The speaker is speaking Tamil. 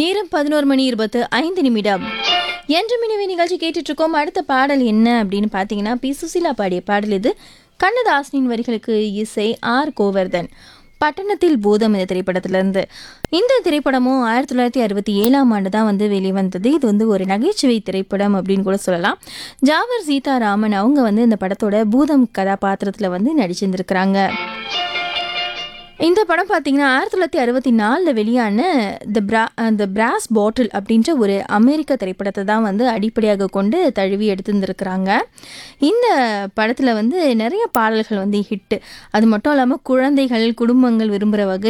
நேரம் பதினோரு மணி இருபத்து ஐந்து நிமிடம் என்று மினிவி நிகழ்ச்சி கேட்டுட்டு இருக்கோம் அடுத்த பாடல் என்ன அப்படின்னு பார்த்தீங்கன்னா பி சுசீலா பாடிய பாடல் இது கண்ணதாசனின் வரிகளுக்கு இசை ஆர் கோவர்தன் பட்டணத்தில் பூதம் இந்த திரைப்படத்திலிருந்து இந்த திரைப்படமும் ஆயிரத்தி தொள்ளாயிரத்தி அறுபத்தி ஏழாம் ஆண்டு தான் வந்து வெளிவந்தது இது வந்து ஒரு நகைச்சுவை திரைப்படம் அப்படின்னு கூட சொல்லலாம் ஜாவர் சீதாராமன் அவங்க வந்து இந்த படத்தோட பூதம் கதாபாத்திரத்தில் வந்து நடிச்சிருந்திருக்கிறாங்க இந்த படம் பார்த்தீங்கன்னா ஆயிரத்தி தொள்ளாயிரத்தி அறுபத்தி நாலில் வெளியான த பிரா த பிராஸ் பாட்டில் அப்படின்ற ஒரு அமெரிக்க திரைப்படத்தை தான் வந்து அடிப்படையாக கொண்டு தழுவி எடுத்திருந்திருக்கிறாங்க இந்த படத்தில் வந்து நிறைய பாடல்கள் வந்து ஹிட்டு அது மட்டும் இல்லாமல் குழந்தைகள் குடும்பங்கள் விரும்புகிற வகை